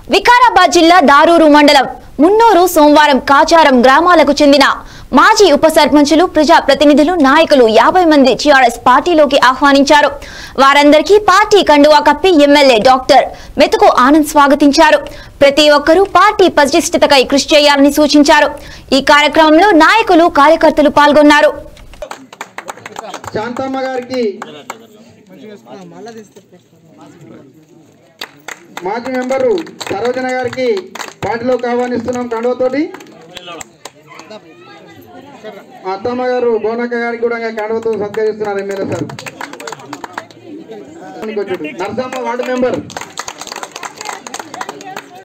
వికారాబాద్ జిల్లా దారూరు మండలం మున్నూరు సోమవారం కాచారం గ్రామాలకు చెందిన మాజీ ఉప సర్పంచులు ప్రజా ప్రతినిధులు నాయకులు యాభై మంది టీఆర్ఎస్ పార్టీలోకి ఆహ్వానించారు వారందరికీ పార్టీ కండువా కప్పి ఎమ్మెల్యే డాక్టర్ మెతుకు ఆనంద్ స్వాగతించారు ప్రతి ఒక్కరూ పార్టీ పటిష్టతకై కృషి చేయాలని సూచించారు ఈ కార్యక్రమంలో నాయకులు కార్యకర్తలు పాల్గొన్నారు శాంతమ్మ గారికి మాజీ మెంబరు సరోజన గారికి పార్టీలోకి ఆహ్వానిస్తున్నాం కండువతోటి మా అత్తమ్మ గారు బోనక్క గారికి కూడా కండువతో సత్కరిస్తున్నారు MLA sir Narasamma ward member